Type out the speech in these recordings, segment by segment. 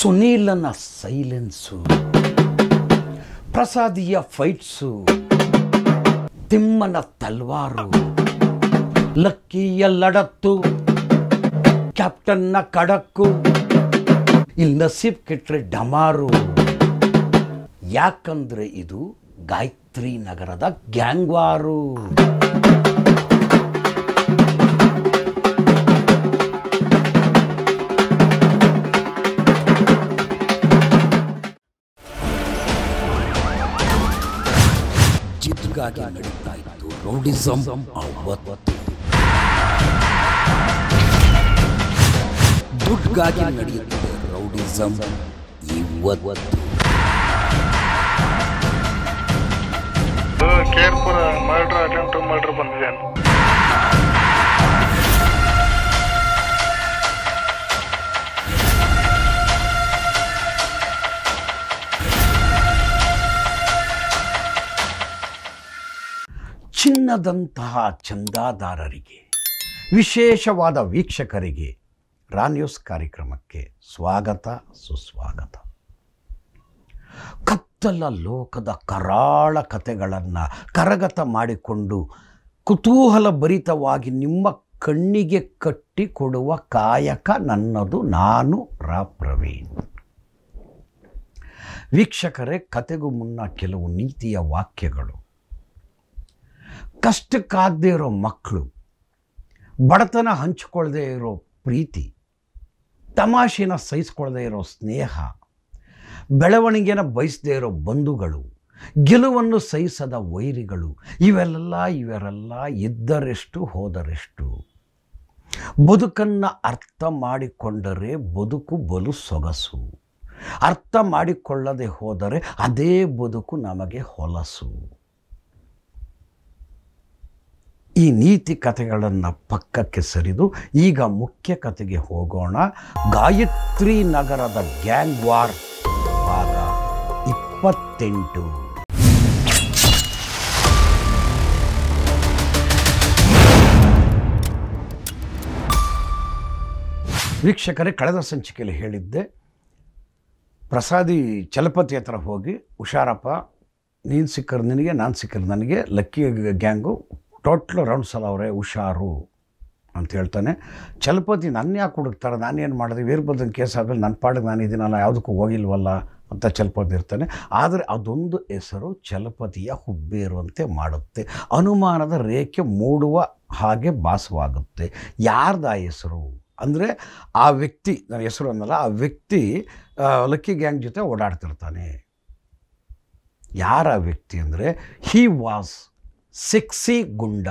ಸುನೀಲನ silence ಪ್ರಸಾದಿಯ fights ತಿಮ್ಮನ ತಲ್ವಾರು ಲಕ್ಕಿಯ ಲಡತ್ತು ಕ್ಯಾಪ್ಟನ್ನ ಕಡಕ್ಕು ಇಲ್ಲಿ ನಸೀಬ್ ಕೆಟ್ರೆ ಡಮಾರು ಯಾಕಂದ್ರೆ ಇದು ಗಾಯತ್ರಿ ನಗರದ ಗ್ಯಾಂಗ್ವಾರು ಜಿದ್ಗಾಗಿ ನಡೀತಾ ಇತ್ತು ರೌಡಿಸಂ ಅವತ್ತು ದುಡ್ಗಾಗಿ ನಡೆಯುತ್ತೆ ರೌಡಿಸಂ ಇವತ್ತು ಕೇರ್ಪುರ ಮರ್ಡರ್ ಅಟೆಂಪ್ಟ್ ಮರ್ಡರ್ ಬಂದಿದೆ ಚಿನ್ನದಂತಹ ಚಂದಾದಾರರಿಗೆ ವಿಶೇಷವಾದ ವೀಕ್ಷಕರಿಗೆ ರಾನ್ಯೂಸ್ ಕಾರ್ಯಕ್ರಮಕ್ಕೆ ಸ್ವಾಗತ ಸುಸ್ವಾಗತ ಕತ್ತಲ ಲೋಕದ ಕರಾಳ ಕಥೆಗಳನ್ನು ಕರಗತ ಮಾಡಿಕೊಂಡು ಕುತೂಹಲ ಭರಿತವಾಗಿ ನಿಮ್ಮ ಕಣ್ಣಿಗೆ ಕಟ್ಟಿಕೊಡುವ ಕಾಯಕ ನನ್ನದು ನಾನು ರಾ ಪ್ರವೀಣ್ ವೀಕ್ಷಕರೇ ಕತೆಗೂ ಮುನ್ನ ಕೆಲವು ನೀತಿಯ ವಾಕ್ಯಗಳು ಕಷ್ಟಕ್ಕಾಗದೇ ಇರೋ ಮಕ್ಕಳು ಬಡತನ ಹಂಚಿಕೊಳ್ಳದೆ ಇರೋ ಪ್ರೀತಿ ತಮಾಷೆನ ಸಹಿಸ್ಕೊಳ್ಳದೆ ಇರೋ ಸ್ನೇಹ ಬೆಳವಣಿಗೆನ ಬಯಸದೇ ಇರೋ ಬಂಧುಗಳು ಗೆಲುವನ್ನು ಸಹಿಸದ ವೈರಿಗಳು ಇವೆಲ್ಲ ಇವೆಲ್ಲ ಇದ್ದರೆಷ್ಟು ಹೋದರೆಷ್ಟು ಬದುಕನ್ನು ಅರ್ಥ ಮಾಡಿಕೊಂಡರೆ ಬದುಕು ಬಲು ಸೊಗಸು ಅರ್ಥ ಮಾಡಿಕೊಳ್ಳದೆ ಹೋದರೆ ಅದೇ ಬದುಕು ನಮಗೆ ಹೊಲಸು ಈ ನೀತಿ ಕಥೆಗಳನ್ನು ಪಕ್ಕಕ್ಕೆ ಸರಿದು ಈಗ ಮುಖ್ಯ ಕಥೆಗೆ ಹೋಗೋಣ ಗಾಯತ್ರಿ ನಗರದ ಗ್ಯಾಂಗ್ ವಾರ್ ಭಾಗ ಇಪ್ಪತ್ತೆಂಟು ವೀಕ್ಷಕರೇ ಕಳೆದ ಸಂಚಿಕೆಯಲ್ಲಿ ಹೇಳಿದ್ದೆ ಪ್ರಸಾದಿ ಚಲಪತಿ ಹತ್ರ ಹೋಗಿ ಹುಷಾರಪ್ಪ ನೀನು ಸಿಕ್ಕರು ನಿನಗೆ ನಾನು ಸಿಕ್ಕರು ನನಗೆ ಲಕ್ಕಿ ಗ್ಯಾಂಗು ಟೋಟ್ಲ್ ರೌಂಡ್ಸ್ ಅಲ್ಲ ಅವರೇ ಹುಷಾರು ಅಂತ ಹೇಳ್ತಾನೆ ಚಲಪತಿ ನನ್ನ ಯಾಕೆ ಹುಡುಕ್ತಾರೆ ನಾನೇನು ಮಾಡಿದೆ ವೀರಭದ್ರನ ಕೇಸ್ ಆದಮೇಲೆ ನನ್ನ ಪಾಡಿಗೆ ನಾನು ಇದೀನಲ್ಲ ಯಾವುದಕ್ಕೂ ಹೋಗಿಲ್ವಲ್ಲ ಅಂತ ಚಲಪತಿ ಇರ್ತಾನೆ ಆದರೆ ಅದೊಂದು ಹೆಸರು ಚಲಪತಿಯ ಹುಬ್ಬೇರುವಂತೆ ಮಾಡುತ್ತೆ ಅನುಮಾನದ ರೇಖೆ ಮೂಡುವ ಹಾಗೆ ಭಾಸವಾಗುತ್ತೆ ಯಾರ್ದು ಆ ಹೆಸರು ಅಂದರೆ ಆ ವ್ಯಕ್ತಿ ನನ್ನ ಹೆಸರು ಅನ್ನಲ್ಲ ಆ ವ್ಯಕ್ತಿ ಆ, ಲಕ್ಕಿ ಗ್ಯಾಂಗ್ ಜೊತೆ ಓಡಾಡ್ತಿರ್ತಾನೆ ಯಾರ ವ್ಯಕ್ತಿ ಅಂದರೆ ಹಿ ವಾಸ್ ಸಿಕ್ಸಿ ಗುಂಡ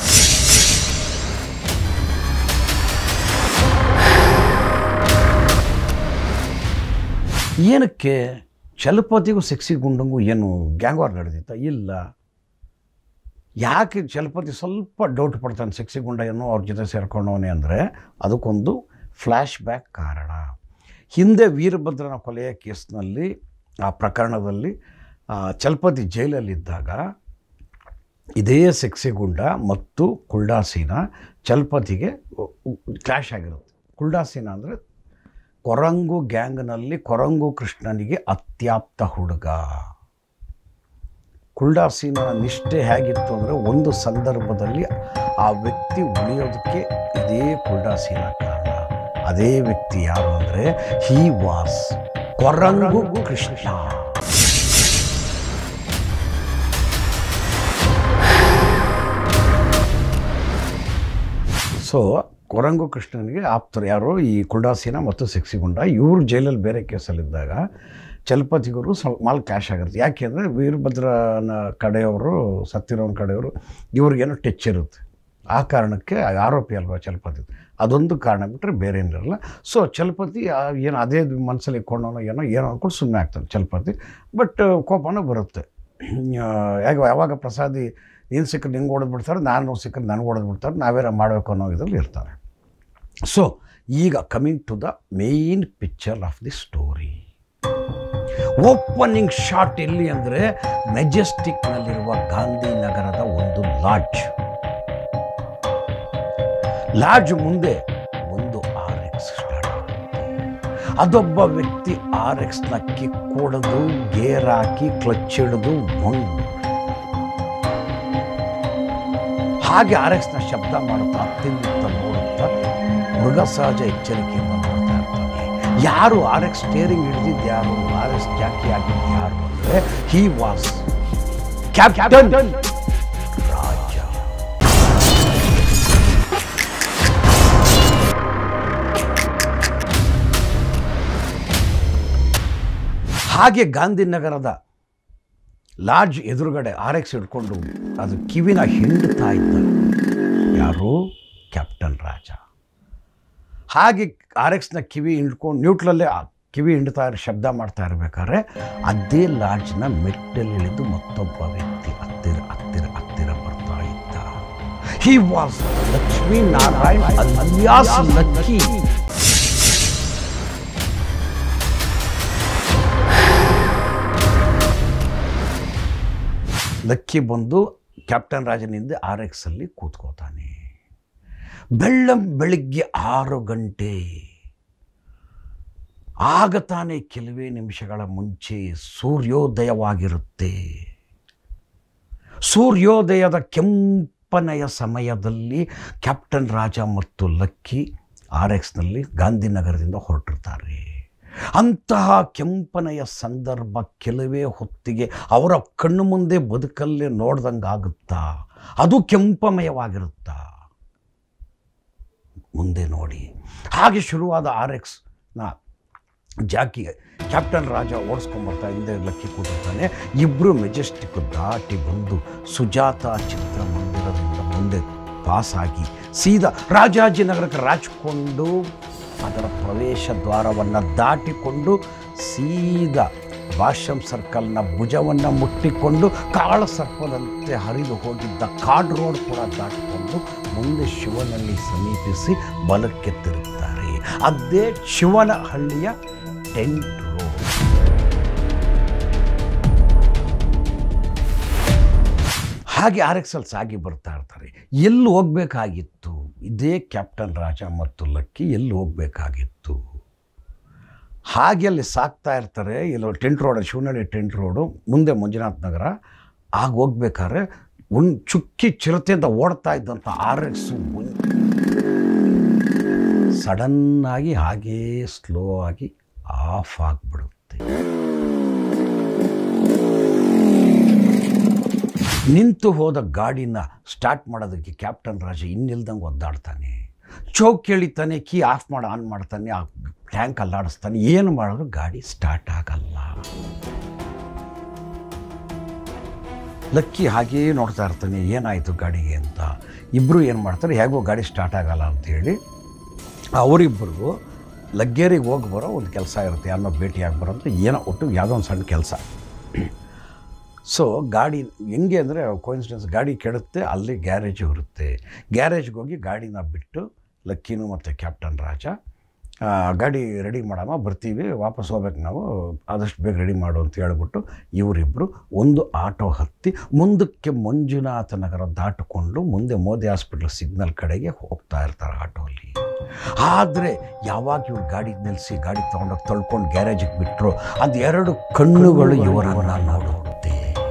ಏನಕ್ಕೆ ಚಲಪತಿಗೂ ಸಿಕ್ಸಿ ಗುಂಡಂಗೂ ಏನು ಗ್ಯಾಂಗ್ ವಾರ್ ನಡೆದಿತ್ತ ಇಲ್ಲ ಯಾಕೆ ಚಲಪತಿ ಸ್ವಲ್ಪ ಡೌಟ್ ಪಡ್ತಾನೆ ಸಿಕ್ಸಿ ಗುಂಡ ಏನೋ ಅವ್ರ ಜೊತೆ ಸೇರ್ಕೊಂಡವನೇ ಅಂದರೆ ಅದಕ್ಕೊಂದು ಫ್ಲ್ಯಾಶ್ ಬ್ಯಾಕ್ ಕಾರಣ ಹಿಂದೆ ವೀರಭದ್ರನ ಕೊಲೆಯ ಕೇಸ್ನಲ್ಲಿ ಆ ಪ್ರಕರಣದಲ್ಲಿ ಆ, ಚಲಪತಿ ಜೈಲಲ್ಲಿದ್ದಾಗ ಇದೇ ಸೆಕ್ಸಿಗುಂಡ ಮತ್ತು ಕುಲ್ಡಾಸೀನ ಚಲಪತಿಗೆ ಕ್ಲಾಶ್ ಆಗಿರುತ್ತೆ ಕುಲ್ಡಾಸೀನ ಅಂದರೆ ಕೊರಂಗು ಗ್ಯಾಂಗ್ನಲ್ಲಿ ಕೊರಂಗು ಕೃಷ್ಣನಿಗೆ ಅತ್ಯಾಪ್ತ ಹುಡುಗ ಕುಲ್ಡಾಸೀನ ನಿಷ್ಠೆ ಹೇಗಿತ್ತು ಅಂದರೆ ಒಂದು ಸಂದರ್ಭದಲ್ಲಿ ಆ ವ್ಯಕ್ತಿ ಉಳಿಯೋದಕ್ಕೆ ಇದೇ ಕುಲ್ಡಾಸೀನ ಕಾರಣ ಅದೇ ವ್ಯಕ್ತಿ ಯಾರು ಅಂದರೆ he was Korangu Krishna so Korangu ಕೃಷ್ಣನಿಗೆ ಆಪ್ತರು ಯಾರು ಈ ಕುಲ್ಡಾಸೀನ ಮತ್ತು ಸೆಕ್ಸಿಗುಂಡ ಇವರು ಜೈಲಲ್ಲಿ ಬೇರೆ ಕೇಸಲ್ಲಿದ್ದಾಗ ಚಲಪತಿಗರು ಸ್ವಲ್ಪ ಮಾಲ್ ಕ್ಯಾಶ್ ಆಗಿರುತ್ತೆ ಯಾಕೆಂದರೆ ವೀರಭದ್ರನ ಕಡೆಯವರು ಸತ್ತಿರೋನ ಕಡೆಯವರು ಇವ್ರಿಗೇನೋ ಟಚ್ ಇರುತ್ತೆ ಆ ಕಾರಣಕ್ಕೆ ಆರೋಪಿ ಅಲ್ವಾ ಚಲಪತಿ ಅದೊಂದು ಕಾರಣ ಬಿಟ್ಟರೆ ಬೇರೆ ಏನಿರಲ್ಲ ಸೊ ಚಲಪತಿ ಆ ಏನು ಅದೇ ಮನಸ್ಸಲ್ಲಿ ಇಟ್ಕೊಂಡವನೋ ಏನೋ ಏನೋ ಅಂದ್ಕೊಂಡು ಸುಮ್ಮನೆ ಆಗ್ತಾನೆ ಚಲಪತಿ ಬಟ್ ಕೋಪನೂ ಬರುತ್ತೆ ಆ, ಯಾಕೆ ಯಾವಾಗ ಪ್ರಸಾದಿ ನೀನು ಸಿಕ್ಕರೆ ನಿಂಗೆ ಹೊಡೆದು ಬಿಡ್ತಾರೆ ನಾನು ಸಿಕ್ಕರೆ ನನಗೆ ಹೊಡೆದು ಬಿಡ್ತಾರೆ ನಾವೇನೋ ಮಾಡಬೇಕು ಅನ್ನೋ ಇದರಲ್ಲಿ ಇರ್ತಾರೆ ಸೊ ಈಗ coming to the main picture of the story opening shot ಎಲ್ಲಿ ಅಂದರೆ ಮೆಜೆಸ್ಟಿಕ್ನಲ್ಲಿರುವ ಗಾಂಧಿನಗರದ ಒಂದು ಲಾಡ್ಜ್ ಲಾಡ್ಜ್ ಮುಂದೆ ಒಂದು ಆರ್ ಎಕ್ಸ್ ಸ್ಟಾರ್ಟ್ ಆಗುತ್ತೆ ಅದೊಬ್ಬ ವ್ಯಕ್ತಿ ಆರ್ ಎಕ್ಸ್ನ ಕಿಕ್ ಕೊಡೋದು ಗೇರ್ ಹಾಕಿ ಕ್ಲಚ್ ಹಿಡಿದು ಒಂದು ಹಾಗೆ ಆರ್ ಎಕ್ಸ್ನ ಶಬ್ದ ಮಾಡುತ್ತಾ ಅತ್ತಿಂದಿತ್ತ ನೋಡುತ್ತಾ ಮೃಗ ಸಹಜ ಎಚ್ಚರಿಕೆಯಿಂದ ನೋಡ್ತಾ ಇರ್ತಾನೆ ಯಾರು ಆರ್ ಎಕ್ಸ್ ಸ್ಟೇರಿಂಗ್ ಹಿಡಿದಿದ್ದು ಯಾರು ಆರ್ ಎಕ್ಸ್ ಜಾಕಿ ಆಗಿದ್ದು ಯಾರು ಅಂದರೆ ಹಿ ವಾಸ್ ಕ್ಯಾಪ್ಟನ್ ರಾಜ ಹಾಗೆ ಗಾಂಧಿನಗರದ ಲಾಡ್ಜ್ ಎದುರುಗಡೆ ಆರ್ ಎಕ್ಸ್ ಹಿಡ್ಕೊಂಡು ಅದು ಕಿವಿನ ಹಿಂಡ್ತಾ ಇದ್ದ ಯಾರು ಕ್ಯಾಪ್ಟನ್ ರಾಜ ಹಾಗೆ ಆರ್ ಎಕ್ಸ್ನ ಕಿವಿ ಹಿಂಡ್ಕೊಂಡು ನ್ಯೂಟ್ರಲ್ಲೇ ಆ ಕಿವಿ ಹಿಂಡ್ತಾ ಇರೋ ಶಬ್ದ ಮಾಡ್ತಾ ಇರಬೇಕಾದ್ರೆ ಅದೇ ಲಾಡ್ಜ್ನ ಮೆಟ್ಟಲ್ಲಿ ಇಳಿದು ಮತ್ತೊಬ್ಬ ವ್ಯಕ್ತಿ ಹತ್ತಿರ ಹತ್ತಿರ ಹತ್ತಿರ ಬರ್ತಾ ಇದ್ದ he was Lakshmi Narayan alias Lucky Lucky ಬಂದು ಕ್ಯಾಪ್ಟನ್ ರಾಜನಿಂದ ಆರ್ ಎಕ್ಸಲ್ಲಿ ಕೂತ್ಕೋತಾನೆ ಬೆಳ್ಳ ಬೆಳಿಗ್ಗೆ ಆರು ಗಂಟೆ ಆಗ ತಾನೇ ಕೆಲವೇ ನಿಮಿಷಗಳ ಮುಂಚೆ ಸೂರ್ಯೋದಯವಾಗಿರುತ್ತೆ ಸೂರ್ಯೋದಯದ ಕೆಂಪನೆಯ ಸಮಯದಲ್ಲಿ ಕ್ಯಾಪ್ಟನ್ ರಾಜ ಮತ್ತು ಲಕ್ಕಿ ಆರ್ ಎಕ್ಸ್ನಲ್ಲಿ ಗಾಂಧಿನಗರದಿಂದ ಹೊರಟಿರ್ತಾರೆ ಅಂತಹ ಕೆಂಪನೆಯ ಸಂದರ್ಭ ಕೆಲವೇ ಹೊತ್ತಿಗೆ ಅವರ ಕಣ್ಣು ಮುಂದೆ ಬದುಕಲ್ಲೇ ನೋಡ್ದಂಗಾಗುತ್ತಾ ಅದು ಕೆಂಪಮಯವಾಗಿರುತ್ತಾ ಮುಂದೆ ನೋಡಿ ಹಾಗೆ ಶುರುವಾದ ಆರ್ ಎಕ್ಸ್ನ ಜಾಕಿ ಕ್ಯಾಪ್ಟನ್ ರಾಜ ಓಡಿಸ್ಕೊಂಬರ್ತಾ ಹಿಂದೆ ಲಕ್ಕಿ ಕೂತಿರ್ತಾನೆ ಇಬ್ಬರು ಮೆಜೆಸ್ಟಿಕ್ ದಾಟಿ ಬಂದು ಸುಜಾತ ಚಿತ್ರಮಂದಿರದಿಂದ ಮುಂದೆ ಪಾಸ್ ಆಗಿ ಸೀದಾ ರಾಜಾಜಿನಗರಕ್ಕೆ ರಾಚಿಕೊಂಡು ಅದರ ಪ್ರವೇಶ ದ್ವಾರವನ್ನು ದಾಟಿಕೊಂಡು ಸೀದಾ ಭಾಷ್ಯಂ ಸರ್ಕಲ್ನ ಭುಜವನ್ನು ಮುಟ್ಟಿಕೊಂಡು ಕಾಳ ಸರ್ಪದಂತೆ ಹರಿದು ಹೋಗಿದ್ದ ಕಾಡ್ ರೋಡ್ ಕೂಡ ದಾಟಿಕೊಂಡು ಮುಂದೆ ಶಿವನಲ್ಲಿ ಸಮೀಪಿಸಿ ಬಲಕ್ಕೆ ತಿರುಗ್ತಾರೆ ಅದೇ ಶಿವನಹಳ್ಳಿಯ ಟೆಂಟ್ ರೋಡ್ ಹಾಗೆ ಆರ್ ಎಕ್ಸ್ ಎಲ್ ಸಾಗಿ ಬರ್ತಾ ಇರ್ತಾರೆ ಎಲ್ಲಿ ಹೋಗ್ಬೇಕಾಗಿತ್ತು ಇದೇ ಕ್ಯಾಪ್ಟನ್ ರಾಜ ಮತ್ತು ಲಕ್ಕಿ ಎಲ್ಲಿ ಹೋಗ್ಬೇಕಾಗಿತ್ತು ಹಾಗೆ ಅಲ್ಲಿ ಸಾಕ್ತಾ ಇರ್ತಾರೆ ಇಲ್ಲಿ tent road Shivanahalli tent road ಮುಂದೆ ಮಂಜುನಾಥ್ ನಗರ ಆಗ ಹೋಗ್ಬೇಕಾದ್ರೆ ಒಂದು ಚುಕ್ಕಿ ಚಿರತೆಯಿಂದ ಓಡ್ತಾ ಇದ್ದಂಥ ಆರ್ ಎಕ್ಸ್ ಸಡನ್ನಾಗಿ ಹಾಗೇ ಸ್ಲೋ ಆಗಿ ಆಫ್ ಆಗಿಬಿಡುತ್ತೆ ನಿಂತು ಹೋದ ಗಾಡಿನ ಸ್ಟಾರ್ಟ್ ಮಾಡೋದಕ್ಕೆ ಕ್ಯಾಪ್ಟನ್ ರಾಜ ಇನ್ನಿಲ್ದಂಗೆ ಒದ್ದಾಡ್ತಾನೆ ಚೌಕ್ ಎಳಿತಾನೆ ಕೀ ಆಫ್ ಮಾಡಿ ಆನ್ ಮಾಡ್ತಾನೆ ಆ ಟ್ಯಾಂಕ್ ಅಲ್ಲಾಡಿಸ್ತಾನೆ ಏನು ಮಾಡಿದ್ರು ಗಾಡಿ ಸ್ಟಾರ್ಟ್ ಆಗಲ್ಲ ಲಕ್ಕಿ ಹಾಗೇ ನೋಡ್ತಾ ಇರ್ತಾನೆ ಏನಾಯಿತು ಗಾಡಿಗೆ ಅಂತ ಇಬ್ಬರು ಏನು ಮಾಡ್ತಾರೆ ಹೇಗೋ ಗಾಡಿ ಸ್ಟಾರ್ಟ್ ಆಗಲ್ಲ ಅಂತೇಳಿ ಅವರಿಬ್ಬರಿಗೂ ಲಗ್ಗೇರಿಗೆ ಹೋಗಿ ಬರೋ ಒಂದು ಕೆಲಸ ಇರುತ್ತೆ ಯಾರನ್ನೋ ಭೇಟಿಯಾಗಿ ಬರೋ ಅಂತ ಏನೋ ಒಟ್ಟು ಯಾವುದೋ ಒಂದು ಸಣ್ಣ ಕೆಲಸ ಸೊ ಗಾಡಿ ಹೆಂಗೆ ಅಂದರೆ ಕೋಇನ್ಸಿಡೆನ್ಸ್ ಗಾಡಿ ಕೆಡುತ್ತೆ ಅಲ್ಲಿ ಗ್ಯಾರೇಜು ಇರುತ್ತೆ ಗ್ಯಾರೇಜ್ಗೆ ಹೋಗಿ ಗಾಡಿನ ಬಿಟ್ಟು ಲಕ್ಕಿನು ಮತ್ತು ಕ್ಯಾಪ್ಟನ್ ರಾಜ ಆ, ಗಾಡಿ ರೆಡಿ ಮಾಡಮ್ಮ ಬರ್ತೀವಿ ವಾಪಸ್ ಹೋಗ್ಬೇಕು ನಾವು ಆದಷ್ಟು ಬೇಗ ರೆಡಿ ಮಾಡು ಅಂತ ಹೇಳ್ಬಿಟ್ಟು ಇವರಿಬ್ಬರು ಒಂದು ಆಟೋ ಹತ್ತಿ ಮುಂದಕ್ಕೆ ಮಂಜುನಾಥ ನಗರ ದಾಟಿಕೊಂಡು ಮುಂದೆ ಮೋದಿ ಹಾಸ್ಪಿಟ್ಲ್ ಸಿಗ್ನಲ್ ಕಡೆಗೆ ಹೋಗ್ತಾ ಇರ್ತಾರೆ ಆಟೋಲ್ಲಿ ಆದರೆ ಯಾವಾಗ ಇವ್ರು ಗಾಡಿ ನಿಲ್ಲಿಸಿ ಗಾಡಿ ತೊಗೊಂಡೋಗಿ ತಳ್ಕೊಂಡು ಗ್ಯಾರೇಜಿಗೆ ಬಿಟ್ಟರು ಅದು ಎರಡು ಕಣ್ಣುಗಳು ಇವರನ್ನು ನೋಡುತ್ತೆ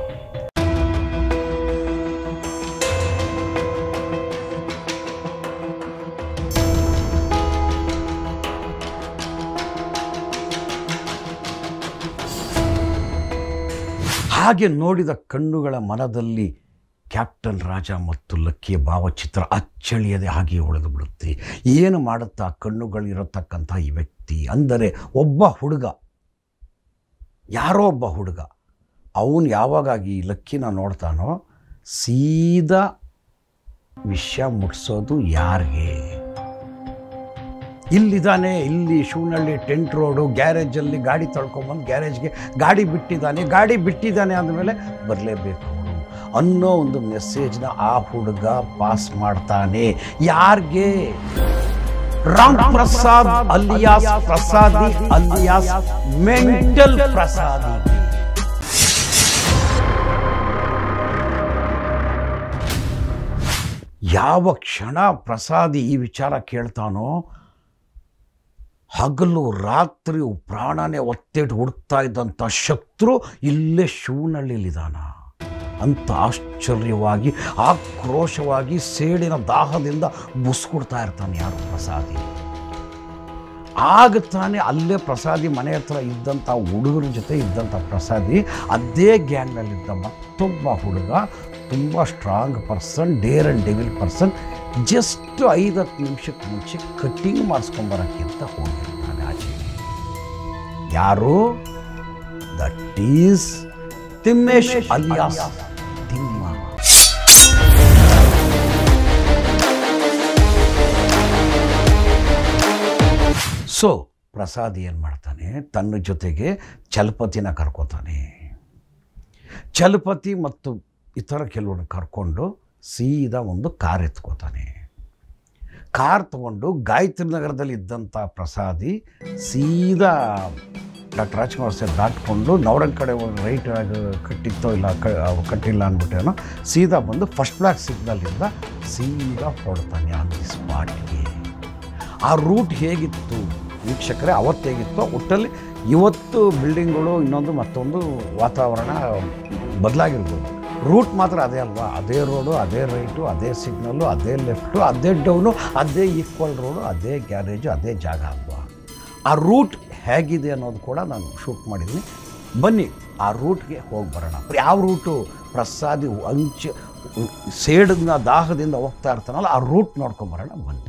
ಹಾಗೆ ನೋಡಿದ ಕಣ್ಣುಗಳ ಮನದಲ್ಲಿ ಕ್ಯಾಪ್ಟನ್ ರಾಜ ಮತ್ತು ಲಕ್ಕಿಯ ಭಾವಚಿತ್ರ ಅಚ್ಚಳಿಯದೆ ಹಾಗೆ ಉಳಿದು ಬಿಡುತ್ತೆ ಏನು ಮಾಡುತ್ತಾ ಕಣ್ಣುಗಳಿರತಕ್ಕಂಥ ಈ ವ್ಯಕ್ತಿ ಅಂದರೆ ಒಬ್ಬ ಹುಡುಗ ಯಾರೋ ಒಬ್ಬ ಹುಡುಗ ಅವನು ಯಾವಾಗಾಗಿ ಈ ಲಕ್ಕಿನ ನೋಡ್ತಾನೋ ಸೀದಾ ವಿಷಯ ಮುಟ್ಸೋದು ಯಾರಿಗೆ ಇಲ್ಲಿದ್ದಾನೆ ಇಲ್ಲಿ ಶಿವನಹಳ್ಳಿ ಟೆಂಟ್ ರೋಡು ಗ್ಯಾರೇಜಲ್ಲಿ ಗಾಡಿ ತಳ್ಕೊಂಬಂದು ಗ್ಯಾರೇಜ್ಗೆ ಗಾಡಿ ಬಿಟ್ಟಿದ್ದಾನೆ ಗಾಡಿ ಬಿಟ್ಟಿದ್ದಾನೆ ಅಂದಮೇಲೆ ಬರಲೇಬೇಕು ಅವನು ಅನ್ನೋ ಒಂದು ಮೆಸೇಜ್ನ ಆ ಹುಡುಗ ಪಾಸ್ ಮಾಡ್ತಾನೆ ಯಾರಿಗೆ Ram Prasad alias Prasadi alias mental Prasadi ಯಾವ ಕ್ಷಣ ಪ್ರಸಾದಿ ಈ ವಿಚಾರ ಕೇಳ್ತಾನೋ ಹಗಲು ರಾತ್ರಿ ಪ್ರಾಣನೇ ಒತ್ತೇಟು ಹುಡುಕ್ತಾ ಇದ್ದಂಥ ಶತ್ರು ಇಲ್ಲೇ ಶಿವನಳ್ಳಿಲಿದಾನ ಅಂತ ಆಶ್ಚರ್ಯವಾಗಿ ಆಕ್ರೋಶವಾಗಿ ಸೇಡಿನ ದಾಹದಿಂದ ಬುಸ್ಕೊಡ್ತಾ ಇರ್ತಾನೆ ಯಾರು ಪ್ರಸಾದಿ ಆಗ ತಾನೇ ಅಲ್ಲೇ ಪ್ರಸಾದಿ ಮನೆ ಹತ್ರ ಇದ್ದಂಥ ಹುಡುಗರ ಜೊತೆ ಇದ್ದಂಥ ಪ್ರಸಾದಿ ಅದೇ ಗ್ಯಾಂಗ್ನಲ್ಲಿದ್ದ ಮತ್ತೊಬ್ಬ ಹುಡುಗ ತುಂಬ strong person dare and devil person just ಐದತ್ತು ನಿಮಿಷಕ್ಕೆ ಮುಂಚೆ ಕಟ್ಟಿಂಗ್ ಮಾಡಿಸ್ಕೊಂಬರೋಕ್ಕಿಂತ ಹೋಗಿರ್ತಾನೆ ಆಚೆ ಯಾರು that is Thimmesh alias Thimma so Prasad ಏನು ಮಾಡ್ತಾನೆ ತನ್ನ ಜೊತೆಗೆ ಚಲಪತಿನ ಕರ್ಕೋತಾನೆ ಚಲಪತಿ ಮತ್ತು ಇತರ ಕೆಲವ್ರನ್ನ ಕರ್ಕೊಂಡು ಸೀದಾ ಒಂದು ಕಾರ್ ಎತ್ಕೋತಾನೆ ಕಾರ್ ತಗೊಂಡು ಗಾಯತ್ರಿ ನಗರದಲ್ಲಿ ಇದ್ದಂಥ ಪ್ರಸಾದಿ ಸೀದಾ ಡಾಕ್ಟರ್ ರಾಜ್ಕುಮಾರ್ ಸರ್ ದಾಟ್ಕೊಂಡು ನವರಂಗ್ ಕಡೆ ಒಂದು ರೈಟ್ ಕಟ್ಟಿತ್ತೋ ಇಲ್ಲ ಕ ಕಟ್ಟಿಲ್ಲ ಅಂದ್ಬಿಟ್ಟೇನೋ ಸೀದಾ ಬಂದು ಫಸ್ಟ್ ಬ್ಲಾಕ್ ಸಿಗ್ನಲಿಂದ ಸೀದಾ ಹೊರಡ್ತಾನೆ ಆನ್ ದಿ ಸ್ಪಾಟ್ಗೆ ಆ ರೂಟ್ ಹೇಗಿತ್ತು ವೀಕ್ಷಕರೇ ಅವತ್ತು ಹೇಗಿತ್ತು ಒಟ್ಟಲ್ಲಿ ಇವತ್ತು ಬಿಲ್ಡಿಂಗ್ಗಳು ಇನ್ನೊಂದು ಮತ್ತೊಂದು ವಾತಾವರಣ ಬದಲಾಗಿರ್ಬೋದು ರೂಟ್ ಮಾತ್ರ ಅದೇ ಅಲ್ವಾ ಅದೇ ರೋಡು ಅದೇ ರೈಟು ಅದೇ ಸಿಗ್ನಲ್ಲು ಅದೇ ಲೆಫ್ಟು ಅದೇ ಡೌನು ಅದೇ ಈಕ್ವಲ್ ರೋಡು ಅದೇ ಗ್ಯಾರೇಜು ಅದೇ ಜಾಗ ಅಲ್ವಾ ಆ ರೂಟ್ ಹೇಗಿದೆ ಅನ್ನೋದು ಕೂಡ ನಾನು ಶೂಟ್ ಮಾಡಿದ್ದೀನಿ ಬನ್ನಿ ಆ ರೂಟ್ಗೆ ಹೋಗಿ ಬರೋಣ ಯಾವ ರೂಟು ಪ್ರಸಾದಿ ಅಂಚೆ ಸೇಡಿನ ದಾಹದಿಂದ ಹೋಗ್ತಾ ಇರ್ತಾನಲ್ಲ ಆ ರೂಟ್ ನೋಡ್ಕೊಂಬರೋಣ ಬನ್ನಿ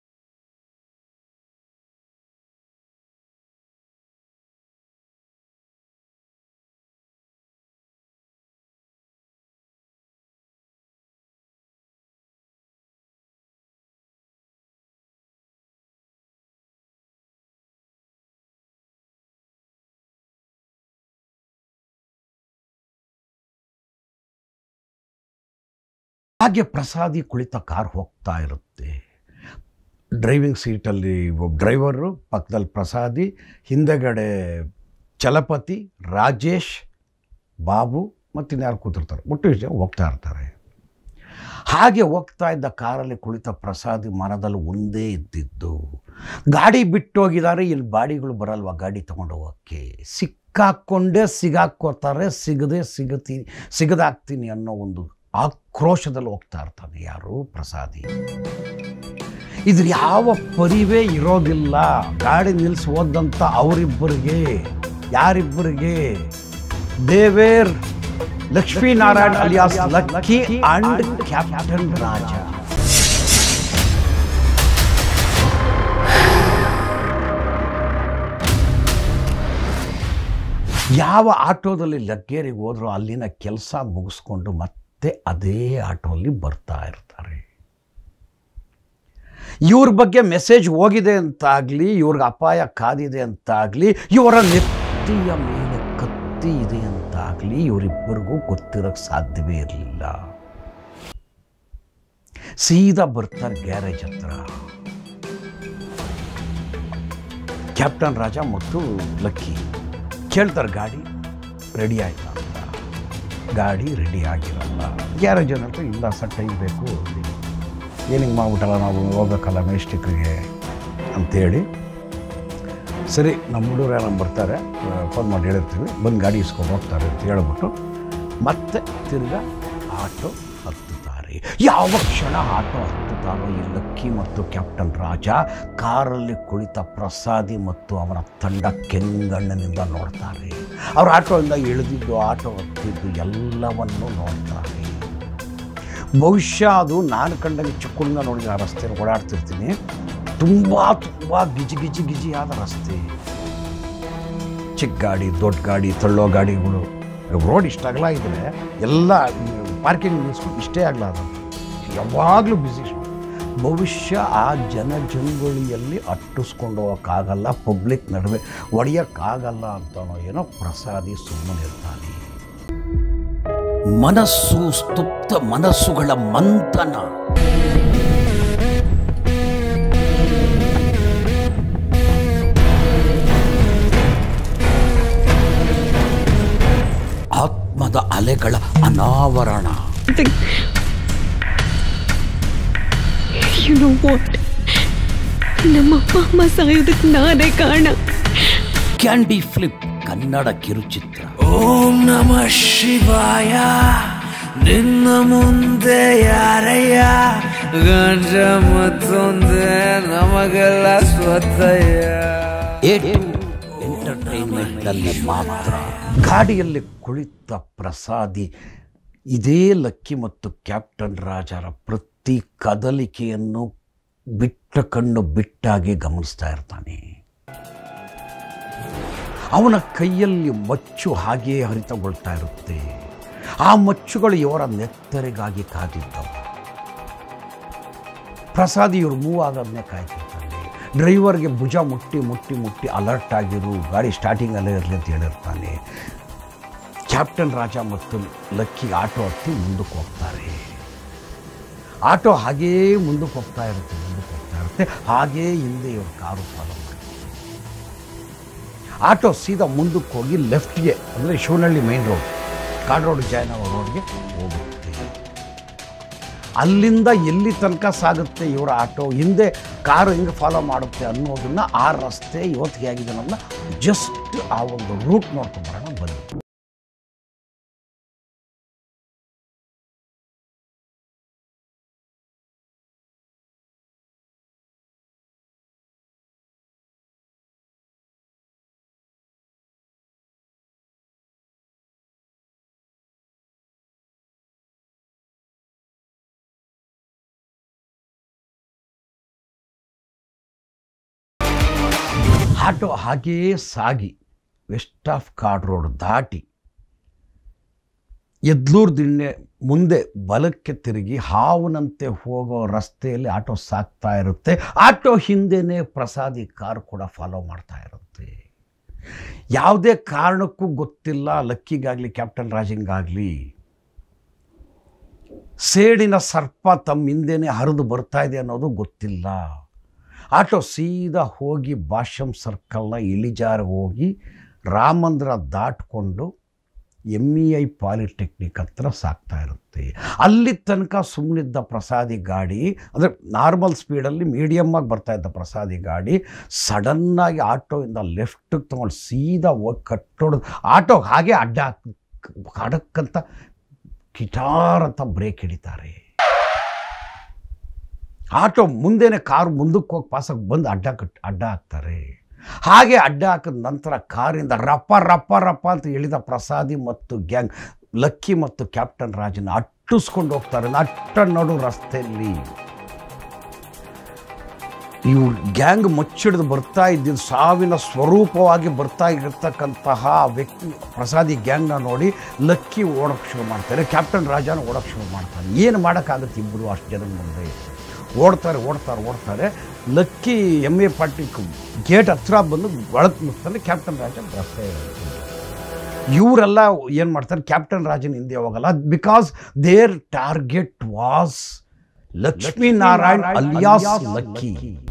ಹಾಗೆ ಪ್ರಸಾದಿ ಕುಳಿತ ಕಾರ್ ಹೋಗ್ತಾ ಇರುತ್ತೆ ಡ್ರೈವಿಂಗ್ ಸೀಟಲ್ಲಿ ಒಬ್ಬ ಡ್ರೈವರು ಪಕ್ಕದಲ್ಲಿ ಪ್ರಸಾದಿ ಹಿಂದೆಗಡೆ ಚಲಪತಿ ರಾಜೇಶ್ ಬಾಬು ಮತ್ತು ಇನ್ಯಾರು ಕೂತಿರ್ತಾರೆ ಒಟ್ಟು ಇಷ್ಟು ಜನ ಹೋಗ್ತಾ ಇರ್ತಾರೆ ಹಾಗೆ ಹೋಗ್ತಾ ಇದ್ದ ಕಾರಲ್ಲಿ ಕುಳಿತ ಪ್ರಸಾದಿ ಮನದಲ್ಲಿ ಒಂದೇ ಇದ್ದಿದ್ದು ಗಾಡಿ ಬಿಟ್ಟೋಗಿದ್ದಾರೆ ಇಲ್ಲಿ ಬಾಡಿಗಳು ಬರಲ್ವಾ ಗಾಡಿ ತೊಗೊಂಡು ಹೋಗೋಕ್ಕೆ ಸಿಕ್ಕಾಕ್ಕೊಂಡೇ ಸಿಗಾಕ್ಕೋತಾರೆ ಸಿಗದೆ ಸಿಗತೀನಿ ಸಿಗದಾಗ್ತೀನಿ ಅನ್ನೋ ಒಂದು ಆಕ್ರೋಶದಲ್ಲಿ ಹೋಗ್ತಾ ಇರ್ತಾನೆ ಯಾರು ಪ್ರಸಾದಿ ಇದ್ರ ಯಾವ ಪರಿವೇ ಇರೋದಿಲ್ಲ ಗಾಡಿ ನಿಲ್ಲಿಸಿ ಹೋದಂಥ ಅವರಿಬ್ಬರಿಗೆ ಯಾರಿಬ್ಬರಿಗೆ they were Lakshminarayan alias Lucky and captain Raja ಯಾವ ಆಟೋದಲ್ಲಿ ಲಗ್ಗೇರಿಗೆ ಹೋದ್ರೂ ಅಲ್ಲಿನ ಕೆಲಸ ಮುಗಿಸ್ಕೊಂಡು ಮತ್ತೆ ಅದೇ ಆಟೋಲ್ಲಿ ಬರ್ತಾ ಇರ್ತಾರೆ ಇವ್ರ ಬಗ್ಗೆ ಮೆಸೇಜ್ ಹೋಗಿದೆ ಅಂತಾಗಲಿ ಇವ್ರಿಗೆ ಅಪಾಯ ಕಾದಿದೆ ಅಂತಾಗಲಿ ಇವರ ನೆತ್ತಿಯ ಮೇಲೆ ಕತ್ತಿ ಇದೆ ಅಂತಾಗಲಿ ಇವರಿಬ್ಬರಿಗೂ ಗೊತ್ತಿರೋಕ್ಕೆ ಸಾಧ್ಯವೇ ಇರಲಿಲ್ಲ ಸೀದಾ ಬರ್ತಾರೆ ಗ್ಯಾರೇಜ್ ಹತ್ರ ಕ್ಯಾಪ್ಟನ್ ರಾಜ ಮತ್ತು ಲಕ್ಕಿ ಕೇಳ್ತಾರೆ ಗಾಡಿ ರೆಡಿ ಆಯ್ತಾ ಅಂತ ಗಾಡಿ ರೆಡಿ ಆಗಿರಲ್ಲ ಗ್ಯಾರೇಜ್ ಅನ್ನೋದು ಇಲ್ಲ ಸರ್ ಟೈಮ್ ಬೇಕು ಏನಿಗೆ ಮಾಡ್ಬಿಟ್ಟಲ್ಲ ನಾವು ಹೋಗ್ಬೇಕಲ್ಲ ಮೆಜೆಸ್ಟಿಕ್ಗೆ ಅಂತೇಳಿ ಸರಿ ನಮ್ಮ ಹುಡುಗರು ಯಾರು ಬರ್ತಾರೆ ಫೋನ್ ಮಾಡಿ ಹೇಳಿರ್ತೀವಿ ಬಂದು ಗಾಡಿ ಇಸ್ಕೊಂಡು ಹೋಗ್ತಾರೆ ಅಂತ ಹೇಳ್ಬಿಟ್ಟು ಮತ್ತೆ ತಿರ್ಗಾ ಆಟೋ ಹತ್ತುತ್ತಾರೆ ಯಾವ ಕ್ಷಣ ಆಟೋ ಹತ್ತುತ್ತಾರೋ ಈ ಲಕ್ಕಿ ಮತ್ತು ಕ್ಯಾಪ್ಟನ್ ರಾಜ ಕಾರಲ್ಲಿ ಕುಳಿತ ಪ್ರಸಾದಿ ಮತ್ತು ಅವನ ತಂಡ ಕೆಂಗಣ್ಣಿನಿಂದ ನೋಡ್ತಾರೆ ಅವ್ರ ಆಟೋಯಿಂದ ಇಳಿದಿದ್ದು ಆಟೋ ಹತ್ತಿದ್ದು ಎಲ್ಲವನ್ನೂ ನೋಡ್ತಾರೆ ಬಹುಶಃ ಅದು ನಾನು ಕಂಡಂಗೆ ಚಿಕ್ಕುಳಿಂದ ನೋಡಿದ ಆ ರಸ್ತೆ ಓಡಾಡ್ತಿರ್ತೀನಿ ತುಂಬ ತುಂಬ ಗಿಜಿ ಗಿಜಿ ಗಿಜಿಯಾದ ರಸ್ತೆ ಚಿಕ್ಕ ಗಾಡಿ ದೊಡ್ಡ ಗಾಡಿ ತಳ್ಳೋ ಗಾಡಿಗಳು ರೋಡ್ ಇಷ್ಟ ಅಗಲ ಇದ್ರೆ ಎಲ್ಲ ಪಾರ್ಕಿಂಗ್ ನಿಲ್ಲಿಸ್ಕೊಂಡು ಇಷ್ಟೇ ಆಗಲ ಅದು ಯಾವಾಗಲೂ ಬಿಸಿ ಬಹುಶಃ ಆ ಜನಜಂಗುಳಿಯಲ್ಲಿ ಅಟ್ಟಿಸ್ಕೊಂಡು ಹೋಗೋಕ್ಕಾಗಲ್ಲ ಪಬ್ಲಿಕ್ ನಡುವೆ ಒಡೆಯೋಕ್ಕಾಗಲ್ಲ ಅಂತನೋ ಏನೋ ಪ್ರಸಾದಿ ಸುಮ್ಮನಿರ್ತಾನೆ ಮನಸ್ಸು ಸ್ತುಪ್ತ ಮನಸ್ಸುಗಳ ಮಂಥನ ಆತ್ಮದ ಅಲೆಗಳ ಅನಾವರಣ You know what? ನಮ್ಮಪ್ಪ ಅಮ್ಮ ಸಾಯೋದಕ್ಕೆ ನಾನೇ ಕಾರಣ ಕ್ಯಾಂಡಿ ಫ್ಲಿಪ್ ಕನ್ನಡ ಕಿರುಚಿತ್ರ ಓಂ ನಮ ಶಿವಾಯ ನಿನ್ನ ಮುಂದೆ ಯಾರಯ್ಯ ಗಂಜ ಮತ್ತೊಂದೆ ನಮಗೆಲ್ಲ ಸ್ವತಯ್ಯ ಎಂಟರ್ಟೈನ್ಮೆಂಟ್ ನಲ್ಲಿ ಮಾತ್ರ ಗಾಡಿಯಲ್ಲಿ ಕುಳಿತ ಪ್ರಸಾದಿ ಇದೇ ಲಕ್ಕಿ ಮತ್ತು ಕ್ಯಾಪ್ಟನ್ ರಾಜರ ಪ್ರತಿ ಕದಲಿಕೆಯನ್ನು ಬಿಟ್ಟ ಕಣ್ಣು ಬಿಟ್ಟಾಗಿ ಗಮನಿಸ್ತಾ ಇರ್ತಾನೆ ಅವನ ಕೈಯಲ್ಲಿ ಮಚ್ಚು ಹಾಗೆಯೇ ಹರಿತಗೊಳ್ತಾ ಇರುತ್ತೆ ಆ ಮಚ್ಚುಗಳು ಇವರ ನೆತ್ತರಿಗಾಗಿ ಕಾದಿದ್ದವು ಪ್ರಸಾದ್ ಇವ್ರು ಮೂವ್ ಆಗೋದನ್ನೇ ಕಾಯ್ತಿರ್ತಾನೆ ಡ್ರೈವರ್ಗೆ ಭುಜ ಮುಟ್ಟಿ ಮುಟ್ಟಿ ಮುಟ್ಟಿ ಅಲರ್ಟ್ ಆಗಿರು ಗಾಡಿ ಸ್ಟಾರ್ಟಿಂಗಲ್ಲೇ ಇರಲಿ ಅಂತ ಹೇಳಿರ್ತಾನೆ ಕ್ಯಾಪ್ಟನ್ ರಾಜ ಮತ್ತು ಲಕ್ಕಿ ಆಟೋ ಹತ್ತಿ ಮುಂದಕ್ಕೆ ಹೋಗ್ತಾರೆ ಆಟೋ ಹಾಗೇ ಮುಂದಕ್ಕೆ ಹೋಗ್ತಾ ಇರುತ್ತೆ ಮುಂದಕ್ಕೆ ಹೋಗ್ತಾ ಇರುತ್ತೆ ಹಾಗೇ ಹಿಂದೆ ಇವ್ರ ಕಾರು ಫಾಲೋ ಮಾಡ್ತಾರೆ ಆಟೋ ಸೀದಾ ಮುಂದಕ್ಕೆ ಹೋಗಿ ಲೆಫ್ಟ್ಗೆ ಅಂದರೆ ಶಿವನಹಳ್ಳಿ ಮೈನ್ ರೋಡ್ ಕಾಡ್ ರೋಡ್ ಜಯನವ ರೋಡ್ಗೆ ಹೋಗುತ್ತೆ ಅಲ್ಲಿಂದ ಎಲ್ಲಿ ತನಕ ಸಾಗುತ್ತೆ ಇವರ ಆಟೋ ಹಿಂದೆ ಕಾರು ಹೆಂಗೆ ಫಾಲೋ ಮಾಡುತ್ತೆ ಅನ್ನೋದನ್ನ ಆ ರಸ್ತೆ ಇವತ್ತಿಗೆ ಆಗಿದೆನಲ್ಲ ಜಸ್ಟ್ ಆ ಒಂದು ರೂಟ್ ನೋಡ್ಕೊಂಬರೋಣ ಬನ್ನಿ ಆಟೋ ಹಾಗೆಯೇ ಸಾಗಿ ವೆಸ್ಟ್ ಆಫ್ ಕಾರ್ಡ್ ರೋಡ್ ದಾಟಿ ಎದ್ಲೂರು ದಿಣ್ಣೆ ಮುಂದೆ ಬಲಕ್ಕೆ ತಿರುಗಿ ಹಾವನಂತೆ ಹೋಗೋ ರಸ್ತೆಯಲ್ಲಿ ಆಟೋ ಸಾಕ್ತಾ ಇರುತ್ತೆ ಆಟೋ ಹಿಂದೆನೇ ಪ್ರಸಾದಿ ಕಾರ್ ಕೂಡ ಫಾಲೋ ಮಾಡ್ತಾ ಇರುತ್ತೆ ಯಾವುದೇ ಕಾರಣಕ್ಕೂ ಗೊತ್ತಿಲ್ಲ ಲಕ್ಕಿಗಾಗಲಿ ಕ್ಯಾಪ್ಟನ್ ರಾಜಿಂಗಾಗಲಿ ಸೇಡಿನ ಸರ್ಪ ತಮ್ಮ ಹಿಂದೆನೇ ಹರಿದು ಬರ್ತಾ ಇದೆ ಅನ್ನೋದು ಗೊತ್ತಿಲ್ಲ ಆಟೋ ಸೀದಾ ಹೋಗಿ ಭಾಷ್ಯಂ ಸರ್ಕಲ್ನ ಇಳಿಜಾರು ಹೋಗಿ ರಾಮಂದ್ರ ದಾಟ್ಕೊಂಡು ಎಮ್ ಇ ಐ ಪಾಲಿಟೆಕ್ನಿಕ್ ಹತ್ರ ಸಾಕ್ತಾ ಇರುತ್ತೆ ಅಲ್ಲಿ ತನಕ ಸುಮ್ಮನಿದ್ದ ಪ್ರಸಾದಿ ಗಾಡಿ ಅಂದರೆ ನಾರ್ಮಲ್ ಸ್ಪೀಡಲ್ಲಿ ಮೀಡಿಯಮ್ಮಾಗಿ ಬರ್ತಾ ಇದ್ದ ಪ್ರಸಾದಿ ಗಾಡಿ ಸಡನ್ನಾಗಿ ಆಟೋಯಿಂದ ಲೆಫ್ಟಿಗೆ ತೊಗೊಂಡು ಸೀದಾ ಹೋಗಿ ಕಟ್ಟೋಡು ಆಟೋ ಹಾಗೆ ಅಡ್ಡ ಹಾಕ್ ಕಡಕ್ಕಂತ ಕಿಟಾರ್ ಅಂತ ಬ್ರೇಕ್ ಹಿಡಿತಾರೆ ಆಟೋ ಮುಂದೆನೇ ಕಾರು ಮುಂದಕ್ಕೆ ಹೋಗಿ ಪಾಸಕ್ಕೆ ಬಂದು ಅಡ್ಡ ಕಟ್ ಅಡ್ಡ ಹಾಕ್ತಾರೆ ಹಾಗೆ ಅಡ್ಡ ಹಾಕಿದ ನಂತರ ಕಾರಿಂದ ರಪ್ಪ ರಪ್ಪ ರಪ್ಪ ಅಂತ ಇಳಿದ ಪ್ರಸಾದಿ ಮತ್ತು ಗ್ಯಾಂಗ್ ಲಕ್ಕಿ ಮತ್ತು ಕ್ಯಾಪ್ಟನ್ ರಾಜನ ಅಟ್ಟಿಸ್ಕೊಂಡು ಹೋಗ್ತಾರೆ ಅಟ್ಟ ನಡು ರಸ್ತೆಯಲ್ಲಿ ಇವು ಗ್ಯಾಂಗ್ ಮುಚ್ಚಿಡ್ದು ಬರ್ತಾ ಇದ್ದಿದ್ದು ಸಾವಿನ ಸ್ವರೂಪವಾಗಿ ಬರ್ತಾ ಇರತಕ್ಕಂತಹ ವ್ಯಕ್ತಿ ಪ್ರಸಾದಿ ಗ್ಯಾಂಗ್ನ ನೋಡಿ ಲಕ್ಕಿ ಓಡೋಕ್ಕೆ ಶುರು ಮಾಡ್ತಾರೆ ಕ್ಯಾಪ್ಟನ್ ರಾಜನ ಓಡೋಕ್ಕೆ ಶುರು ಮಾಡ್ತಾರೆ ಏನು ಮಾಡೋಕ್ಕಾಗುತ್ತೆ ಇಬ್ಬರು ಅಷ್ಟು ಜನದ ಮುಂದೆ ಓಡ್ತಾರೆ ಓಡ್ತಾರೆ ಓಡ್ತಾರೆ Lucky M A party gate ಹತ್ರ ಬಂದು ಒಳಗೆ ಮುಗ್ತಾನೆ ಕ್ಯಾಪ್ಟನ್ ರಾಜ ರಸ್ತೆ ಇವರೆಲ್ಲ ಏನು ಮಾಡ್ತಾರೆ ಕ್ಯಾಪ್ಟನ್ ರಾಜನ ಹಿಂದೆ ಹೋಗಲ್ಲ because their target was Lakshmi Narayan alias Lucky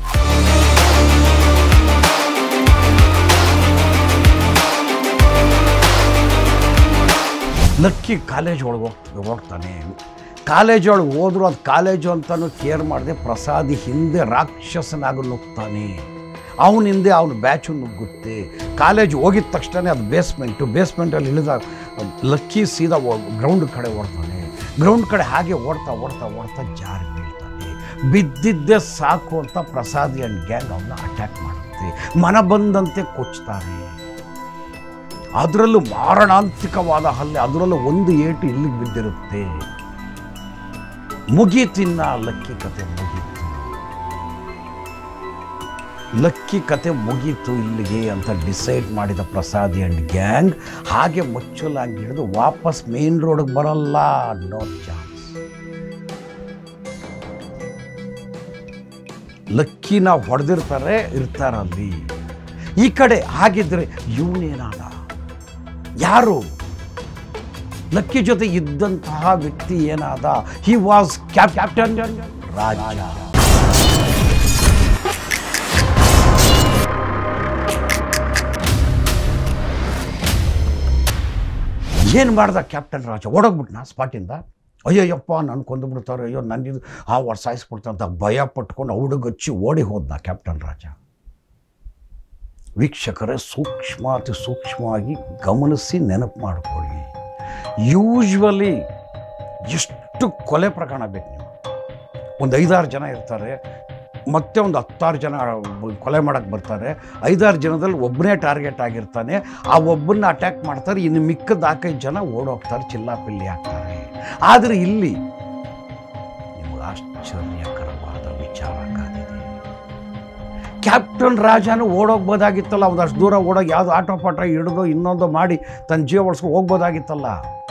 Lucky college ಒಳಗೆ ಹೋಗ್ ಹೋಗ್ತಾನೆ ಕಾಲೇಜ್ ಒಳಗೆ ಹೋದ್ರು ಅದು ಕಾಲೇಜು ಅಂತಲೂ ಕೇರ್ ಮಾಡದೆ ಪ್ರಸಾದಿ ಹಿಂದೆ ರಾಕ್ಷಸನಾಗಿ ನುಗ್ತಾನೆ ಅವನ ಹಿಂದೆ ಅವನ ಬ್ಯಾಚು ನುಗ್ಗುತ್ತೆ ಕಾಲೇಜ್ ಹೋಗಿದ ತಕ್ಷಣ ಅದು ಬೇಸ್ಮೆಂಟು ಬೇಸ್ಮೆಂಟಲ್ಲಿ ಇಳಿದ ಲಕ್ಕಿ ಸೀದಾ ಗ್ರೌಂಡ್ ಕಡೆ ಓಡ್ತಾನೆ ಗ್ರೌಂಡ್ ಕಡೆ ಹಾಗೆ ಓಡ್ತಾ ಓಡ್ತಾ ಓಡ್ತಾ ಜಾರಿ ಬೀಳ್ತಾನೆ ಬಿದ್ದಿದ್ದೇ ಸಾಕು ಅಂತ ಪ್ರಸಾದಿ ಆ್ಯಂಡ್ ಗ್ಯಾಂಗ್ ಅವನ್ನ ಅಟ್ಯಾಕ್ ಮಾಡುತ್ತೆ ಮನ ಬಂದಂತೆ ಕೊಚ್ತಾರೆ ಅದರಲ್ಲೂ ಮಾರಣಾಂತಿಕವಾದ ಹಲ್ಲೆ ಅದರಲ್ಲೂ ಒಂದು ಏಟು ಇಲ್ಲಿಗೆ ಬಿದ್ದಿರುತ್ತೆ ಮುಗೀತಿನ್ನ ಲಕ್ಕಿ ಕತೆ ಮುಗೀತು ಲಕ್ಕಿ ಕತೆ ಮುಗೀತು ಇಲ್ಲಿಗೆ ಅಂತ ಡಿಸೈಡ್ ಮಾಡಿದ ಪ್ರಸಾದಿ ಆ್ಯಂಡ್ ಗ್ಯಾಂಗ್ ಹಾಗೆ ಮುಚ್ಚಲಾಗಿ ಹಿಡಿದು ವಾಪಸ್ ಮೇನ್ ರೋಡ್ಗೆ ಬರಲ್ಲ ನೋ ಚಾನ್ಸ್ ಲಕ್ಕಿನ ಹೊಡೆದಿರ್ತಾರೆ ಇರ್ತಾರಲ್ಲಿ ಈ ಕಡೆ ಹಾಗಿದ್ರೆ ಇವನೇನಾದ ಯಾರು ಲಕ್ಕಿ ಜೊತೆ ಇದ್ದಂತಹ ವ್ಯಕ್ತಿ ಏನಾದ ಹಿ ವಾಸ್ ಕ್ಯಾಪ್ಟನ್ ರಾಜ ಏನು ಮಾಡ್ದ ಕ್ಯಾಪ್ಟನ್ ರಾಜ ಓಡೋಗ್ಬಿಟ್ನ ಸ್ಪಾಟಿಂದ ಅಯ್ಯಯ್ಯಪ್ಪ ನಾನು ಕೊಂದು ಬಿಡ್ತಾರೆ ಅಯ್ಯೋ ನನ್ನಿದು ಆ ವರ್ಷ ಸಾಯಿಸ್ಬಿಡ್ತಾರೆ ಅಂತ ಭಯ ಪಟ್ಕೊಂಡು ಔಡುಗಚ್ಚಿ ಓಡಿ ಹೋದ್ನ ಕ್ಯಾಪ್ಟನ್ ರಾಜ ವೀಕ್ಷಕರೇ ಸೂಕ್ಷ್ಮ ಅತಿ ಸೂಕ್ಷ್ಮವಾಗಿ ಗಮನಿಸಿ ನೆನಪು ಮಾಡ್ಕೊಳ್ಳಿ ಯೂಶ್ವಲಿ ಎಷ್ಟು ಕೊಲೆ ಪ್ರಕರಣ ಬೇಕು ನೀವು ಒಂದು ಐದಾರು ಜನ ಇರ್ತಾರೆ ಮತ್ತೆ ಒಂದು ಹತ್ತಾರು ಜನ ಕೊಲೆ ಮಾಡೋಕ್ಕೆ ಬರ್ತಾರೆ ಐದಾರು ಜನದಲ್ಲಿ ಒಬ್ಬನೇ ಟಾರ್ಗೆಟ್ ಆಗಿರ್ತಾನೆ ಆ ಒಬ್ಬನ್ನ ಅಟ್ಯಾಕ್ ಮಾಡ್ತಾರೆ ಇನ್ನು ಮಿಕ್ಕದ ನಾಲ್ಕೈದು ಜನ ಓಡೋಗ್ತಾರೆ ಚಿಲ್ಲಾಪಿಲ್ಲಿ ಆಗ್ತಾರೆ ಆದರೆ ಇಲ್ಲಿ ನಿಮಗೆ ಆಶ್ಚರ್ಯಕರವಾದ ವಿಚಾರ ಕಾದಿದೆ ಕ್ಯಾಪ್ಟನ್ ರಾಜನು ಓಡೋಗ್ಬೋದಾಗಿತ್ತಲ್ಲ ಒಂದಷ್ಟು ದೂರ ಓಡೋಗಿ ಯಾವುದು ಆಟೋ ಪಾಠ ಹಿಡಿದು ಇನ್ನೊಂದು ಮಾಡಿ ತನ್ನ ಜೀವ ಉಳಿಸ್ಕೊಂಡು ಹೋಗ್ಬೋದಾಗಿತ್ತಲ್ಲ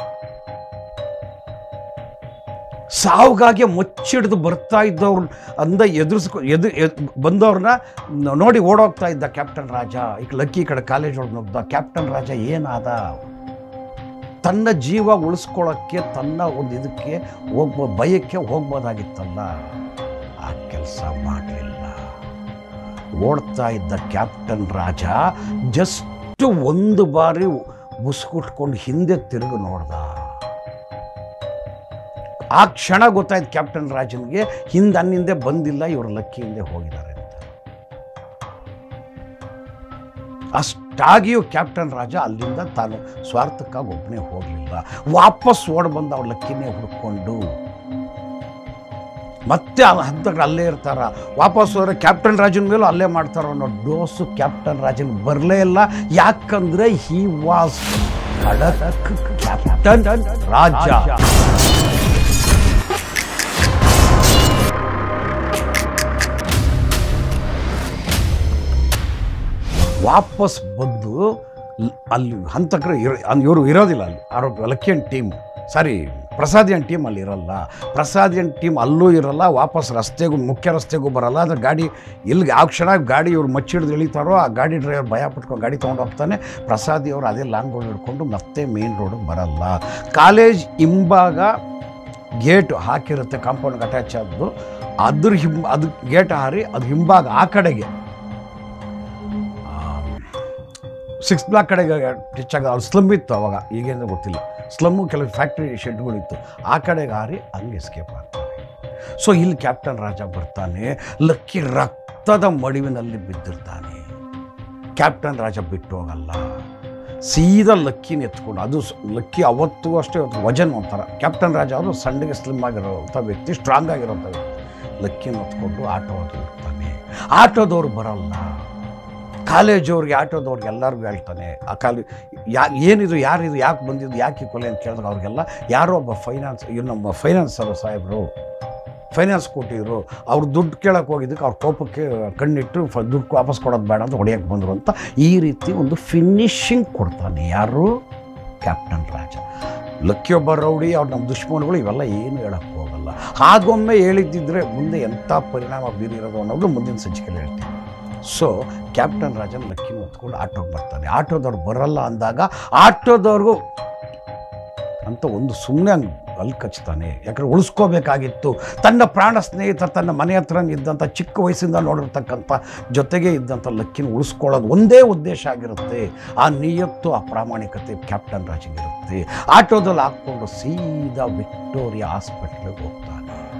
ಸಾವುಗಾಗಿ ಮುಚ್ಚಿಡ್ದು ಬರ್ತಾ ಇದ್ದವ್ರು ಅಂದ ಎದುರಿಸ್ಕೊ ಎದು ಎದ್ ಬಂದವ್ರನ್ನ ನ- ನೋಡಿ ಓಡೋಗ್ತಾ ಇದ್ದ ಕ್ಯಾಪ್ಟನ್ ರಾಜ ಈಗ ಲಕ್ಕಿ ಈ ಕಡೆ ಕಾಲೇಜ್ ಒಳಗೆ ನುಗ್ದ ಕ್ಯಾಪ್ಟನ್ ರಾಜ ಏನಾದ ತನ್ನ ಜೀವ ಉಳಿಸ್ಕೊಳ್ಳೋಕ್ಕೆ ತನ್ನ ಒಂದು ಇದಕ್ಕೆ ಹೋಗ್ಬೋ ಭಯಕ್ಕೆ ಹೋಗ್ಬೋದಾಗಿತ್ತಲ್ಲ ಆ ಕೆಲಸ ಮಾಡಲಿಲ್ಲ ಓಡ್ತಾ ಇದ್ದ ಕ್ಯಾಪ್ಟನ್ ರಾಜ ಜಸ್ಟ್ ಒಂದು ಬಾರಿ ಮುಸ್ಕುಟ್ಕೊಂಡು ಹಿಂದೆ ತಿರುಗಿ ನೋಡ್ದ ಆ ಕ್ಷಣ ಗೊತ್ತಾಯ್ತು ಕ್ಯಾಪ್ಟನ್ ರಾಜನ್ಗೆ ಹಿಂದೆ ಅನ್ನಿಂದೆ ಬಂದಿಲ್ಲ ಇವರು ಲಕ್ಕಿ ಹಿಂದೆ ಹೋಗಿದ್ದಾರೆ ಅಂತ ಅಷ್ಟಾಗಿಯೂ ಕ್ಯಾಪ್ಟನ್ ರಾಜ ಅಲ್ಲಿಂದ ತಾನು ಸ್ವಾರ್ಥಕ್ಕಾಗಿ ಒಬ್ಬನೇ ಹೋಗಲಿಲ್ಲ ವಾಪಸ್ ಓಡ್ ಬಂದ ಅವ್ರ ಲಕ್ಕಿನೇ ಹುಡ್ಕೊಂಡು ಮತ್ತೆ ಆ ಹಂತಗಳು ಅಲ್ಲೇ ಇರ್ತಾರ ವಾಪಸ್ ಹೋದ್ರೆ ಕ್ಯಾಪ್ಟನ್ ರಾಜನ್ ಮೇಲೂ ಅಲ್ಲೇ ಮಾಡ್ತಾರ ಅನ್ನೋ ಡೋಸು ಕ್ಯಾಪ್ಟನ್ ರಾಜನ್ ಬರಲೇ ಇಲ್ಲ ಯಾಕಂದ್ರೆ ಹಿ ವಾಸ್ ಕ್ಯಾಪ್ಟನ್ ರಾಜ ವಾಪಸ್ ಬಂದು ಲ್- ಅಲ್ಲಿ ಹಂತಕರು ಇರ ಇವರು ಇರೋದಿಲ್ಲ ಅಲ್ಲಿ ಆರೋಗ್ಯ ಲಕ್ಕಿಯನ್ ಟೀಮ್ ಸಾರಿ ಪ್ರಸಾದಿಯನ್ ಟೀಮ್ ಅಲ್ಲಿ ಇರಲ್ಲ ಪ್ರಸಾದಿಯನ್ ಟೀಮ್ ಅಲ್ಲೂ ಇರಲ್ಲ ವಾಪಸ್ ರಸ್ತೆಗೂ ಮುಖ್ಯ ರಸ್ತೆಗೂ ಬರಲ್ಲ ಅದ್ರ ಗಾಡಿ ಎಲ್ಲಿಗೆ ಆ ಕ್ಷಣ ಗಾಡಿ ಇವ್ರು ಮಚ್ಚಿಡ್ದು ಇಳಿತಾರೋ ಆ ಗಾಡಿ ಡ್ರೈವರ್ ಭಯ ಪಟ್ಕೊಂಡು ಗಾಡಿ ತೊಗೊಂಡು ಹೋಗ್ತಾನೆ ಪ್ರಸಾದಿ ಅವರು ಅದೇ ಲಾಂಗ್ ರೋಡ್ ಹಿಡ್ಕೊಂಡು ಮತ್ತೆ ಮೇನ್ ರೋಡಿಗೆ ಬರಲ್ಲ ಕಾಲೇಜ್ ಹಿಂಭಾಗ ಗೇಟ್ ಹಾಕಿರುತ್ತೆ ಕಾಂಪೌಂಡ್ಗೆ ಅಟ್ಯಾಚ್ ಆದ್ದು ಅದ್ರ ಹಿಂ ಅದು ಗೇಟ್ ಹಾರಿ ಅದು ಹಿಂಭಾಗ ಆ ಕಡೆಗೆ ಸಿಕ್ಸ್ ಬ್ಲಾಕ್ ಕಡೆಗೆ ಟಚ್ ಆಗ ಅಲ್ಲಿ ಸ್ಲಮ್ ಇತ್ತು ಅವಾಗ ಈಗೇನು ಗೊತ್ತಿಲ್ಲ ಸ್ಲಮ್ಮು ಕೆಲವು ಫ್ಯಾಕ್ಟ್ರಿ ಶೆಡ್ಗಳಿತ್ತು ಆ ಕಡೆಗೆ ಹಾರಿ ಹಂಗೆ ಎಸ್ಕೇಪ್ ಆಗ್ತಾರೆ ಸೊ ಇಲ್ಲಿ ಕ್ಯಾಪ್ಟನ್ ರಾಜ ಬರ್ತಾನೆ ಲಕ್ಕಿ ರಕ್ತದ ಮಡಿವಿನಲ್ಲಿ ಬಿದ್ದಿರ್ತಾನೆ ಕ್ಯಾಪ್ಟನ್ ರಾಜ ಬಿಟ್ಟು ಹೋಗಲ್ಲ ಸೀದಾ ಲಕ್ಕಿನ ಎತ್ಕೊಂಡು ಅದು ಸ್- ಲಕ್ಕಿ ಅವತ್ತು ಅಷ್ಟೇ ಅವತ್ತು ವಜನ್ ಒಂಥರ ಕ್ಯಾಪ್ಟನ್ ರಾಜ ಅವರು ಸಣ್ಣಗೆ ಸ್ಲಿಮ್ ಆಗಿರೋಂಥ ವ್ಯಕ್ತಿ ಸ್ಟ್ರಾಂಗ್ ಆಗಿರೋಂಥ ವ್ಯಕ್ತಿ ಲಕ್ಕಿನ ಹೊತ್ಕೊಂಡು ಆಟೋ ಹೋಗ್ತಾನೆ ಆಟೋದವ್ರು ಬರಲ್ಲ ಕಾಲೇಜವ್ರಿಗೆ ಆಟೋದವ್ರಿಗೆ ಎಲ್ಲರಿಗೂ ಹೇಳ್ತಾನೆ ಆ ಕಾಲ ಯಾ ಏನಿದು ಯಾರಿದು ಯಾಕೆ ಬಂದಿದ್ದು ಯಾಕೆ ಈ ಕೊಲೆ ಅಂತ ಕೇಳಿದಾಗ ಅವ್ರಿಗೆಲ್ಲ ಯಾರೋ ಒಬ್ಬ ಫೈನಾನ್ಸ್ ಇವ್ರು ನಮ್ಮ ಫೈನಾನ್ಸರು ಸಾಹೇಬರು ಫೈನಾನ್ಸ್ ಕೊಟ್ಟಿದ್ರು ಅವ್ರು ದುಡ್ಡು ಕೇಳಕ್ಕೆ ಹೋಗಿದ್ದಕ್ಕೆ ಅವ್ರ ಕೋಪಕ್ಕೆ ಕಣ್ಣಿಟ್ಟು ಫ ದುಡ್ಡು ವಾಪಸ್ ಕೊಡೋದು ಬೇಡ ಅಂತ ಹೊಡೆಯಕ್ಕೆ ಬಂದರು ಅಂತ ಈ ರೀತಿ ಒಂದು ಫಿನಿಶಿಂಗ್ ಕೊಡ್ತಾನೆ ಯಾರು ಕ್ಯಾಪ್ಟನ್ ರಾಜ ಲಕ್ಕಿಯೊಬ್ಬ ರೌಡಿ ಅವ್ರು ನಮ್ಮ ದುಶ್ಮನ್ಗಳು ಇವೆಲ್ಲ ಏನು ಹೇಳಕ್ಕೆ ಹೋಗಲ್ಲ ಹಾಗೊಮ್ಮೆ ಹೇಳಿದ್ದಿದ್ರೆ ಮುಂದೆ ಎಂಥ ಪರಿಣಾಮ ಬೀರಿರೋದು ಅನ್ನೋದು ಮುಂದಿನ ಸಂಚಿಕೆಯಲ್ಲಿ ಹೇಳ್ತೀನಿ ಸೊ ಕ್ಯಾಪ್ಟನ್ ರಾಜನ್ ಲಕ್ಕಿನ ಹೊತ್ಕೊಂಡು ಆಟೋಗೆ ಬರ್ತಾನೆ ಆಟೋದವ್ರು ಬರಲ್ಲ ಅಂದಾಗ ಆಟೋದವ್ರಿಗೂ ಅಂತ ಒಂದು ಸುಮ್ಮನೆ ಹಂಗೆ ಅಲ್ಲಿ ಕಚ್ತಾನೆ ಯಾಕಂದ್ರೆ ಉಳಿಸ್ಕೋಬೇಕಾಗಿತ್ತು ತನ್ನ ಪ್ರಾಣ ಸ್ನೇಹಿತ ತನ್ನ ಮನೆ ಹತ್ರ ಇದ್ದಂಥ ಚಿಕ್ಕ ವಯಸ್ಸಿಂದ ನೋಡಿರ್ತಕ್ಕಂಥ ಜೊತೆಗೆ ಇದ್ದಂಥ ಲಕ್ಕಿನ ಉಳಿಸ್ಕೊಳ್ಳೋದು ಒಂದೇ ಉದ್ದೇಶ ಆಗಿರುತ್ತೆ ಆ ನಿಯತ್ತು ಆ ಪ್ರಾಮಾಣಿಕತೆ ಕ್ಯಾಪ್ಟನ್ ರಾಜಿಗಿರುತ್ತೆ ಆಟೋದಲ್ಲಿ ಹಾಕ್ಕೊಂಡು ಸೀದಾ ವಿಕ್ಟೋರಿಯಾ ಹಾಸ್ಪಿಟ್ಲಿಗೆ ಹೋಗ್ತಾನೆ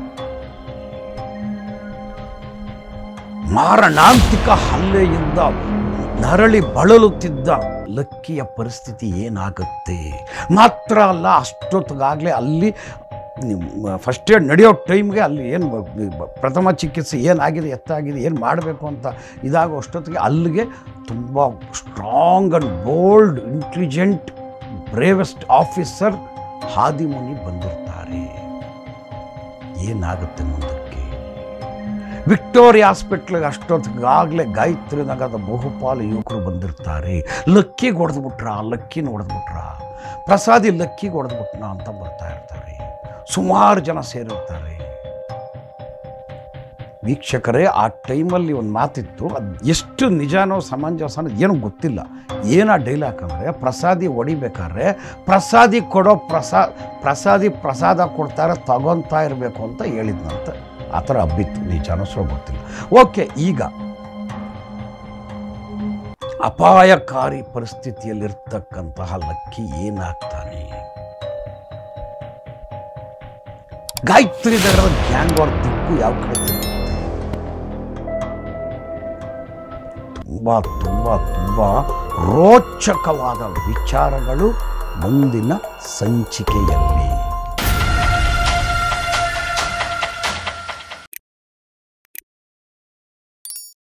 ಮಾರಣಾಂತಿಕ ಹಲ್ಲೆಯಿಂದ ನರಳಿ ಬಳಲುತ್ತಿದ್ದ ಲಕ್ಕಿಯ ಪರಿಸ್ಥಿತಿ ಏನಾಗುತ್ತೆ ಮಾತ್ರ ಅಲ್ಲ ಅಷ್ಟೊತ್ತಿಗಾಗಲೇ ಅಲ್ಲಿ ಫಸ್ಟ್ ಏಡ್ ನಡೆಯೋ ಟೈಮ್ಗೆ ಅಲ್ಲಿ ಏನು ಪ್ರಥಮ ಚಿಕಿತ್ಸೆ ಏನಾಗಿದೆ ಎತ್ತಾಗಿದೆ ಏನು ಮಾಡಬೇಕು ಅಂತ ಇದಾಗೋ ಅಷ್ಟೊತ್ತಿಗೆ ಅಲ್ಲಿಗೆ ತುಂಬ strong and bold intelligent bravest officer Hadimuni ಬಂದಿರ್ತಾರೆ ಏನಾಗುತ್ತೆ ಮುಂದಕ್ಕೆ ವಿಕ್ಟೋರಿಯಾ ಹಾಸ್ಪಿಟ್ಲಿಗೆ ಅಷ್ಟೊತ್ತಿಗಾಗಲೇ ಗಾಯತ್ರಿ ನಗರದ ಬಹುಪಾಲು ಯುವಕರು ಬಂದಿರ್ತಾರೆ ಲಕ್ಕಿಗೆ ಹೊಡೆದ್ಬಿಟ್ರ ಲಕ್ಕಿನ ಹೊಡೆದ್ಬಿಟ್ರ ಪ್ರಸಾದಿ ಲಕ್ಕಿಗೆ ಹೊಡೆದ್ಬಿಟ್ನ ಅಂತ ಬರ್ತಾ ಇರ್ತಾರೆ ಸುಮಾರು ಜನ ಸೇರಿರ್ತಾರೆ ವೀಕ್ಷಕರೇ ಆ ಟೈಮಲ್ಲಿ ಒಂದು ಮಾತಿತ್ತು ಅದು ಎಷ್ಟು ನಿಜಾನೋ ಸಮಂಜಸ ಅನ್ನೋದು ಏನೂ ಗೊತ್ತಿಲ್ಲ ಏನ ಡೈಲಾಗ್ ಅಂದರೆ ಪ್ರಸಾದಿ ಹೊಡಿಬೇಕಾದ್ರೆ ಪ್ರಸಾದಿ ಕೊಡೋ ಪ್ರಸಾ ಪ್ರಸಾದಿ ಪ್ರಸಾದ ಕೊಡ್ತಾರೆ ತಗೊತಾ ಇರಬೇಕು ಅಂತ ಹೇಳಿದ್ನಂತೆ ಆ ಥರ ಹಬ್ಬಿತ್ತು ನಿಜಾನೋ ಸುಳ್ಳು ಗೊತ್ತಿಲ್ಲ ಓಕೆ ಈಗ ಅಪಾಯಕಾರಿ ಪರಿಸ್ಥಿತಿಯಲ್ಲಿರ್ತಕ್ಕಂತಹ ಲಕ್ಕಿ ಏನಾಗ್ತಾನೆ ಗಾಯತ್ರಿ ನಗರದ ಗ್ಯಾಂಗ್ ಅವ್ರ ದಿಕ್ಕು ಯಾವ ಕಡೆ ತಿರುಗುತ್ತೆ ತುಂಬ ತುಂಬ ತುಂಬ ರೋಚಕವಾದ ವಿಚಾರಗಳು ಮುಂದಿನ ಸಂಚಿಕೆಯಲ್ಲಿ